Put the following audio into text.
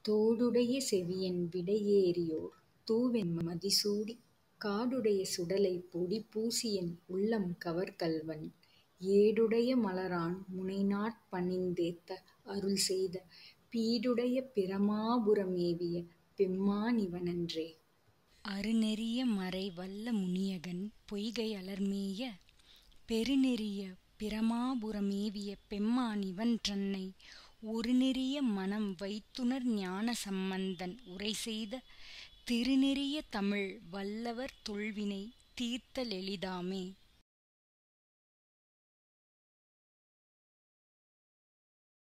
தோடுடைய செவியன் விடையேறியோர் தூவெண் மதிசூடிக் காடுடைய சுடலைப் பொடி பூசியென் உள்ளம் கவர்கள்வன் ஏடுடைய மலரான் முனைநாட் பணிந்தேத்த அருள்செய்த பீடுடைய பிரமாபுர மேவிய பெம்மா னிவனன்றே. அருநெறிய மறைவல்ல முனியகன் பொய்கை அலர்மேய பெருநெறிய பிரமாபுர மேவிய பெம்மா னிவன்றன்னை ஒருநெறிய மனம்வைத்துணர் ஞான சம்பந்தன் உரைசெய்த திருநெறிய தமிழ் வல்லவர் தொல்வினை தீர்த்த லெளிதாமே.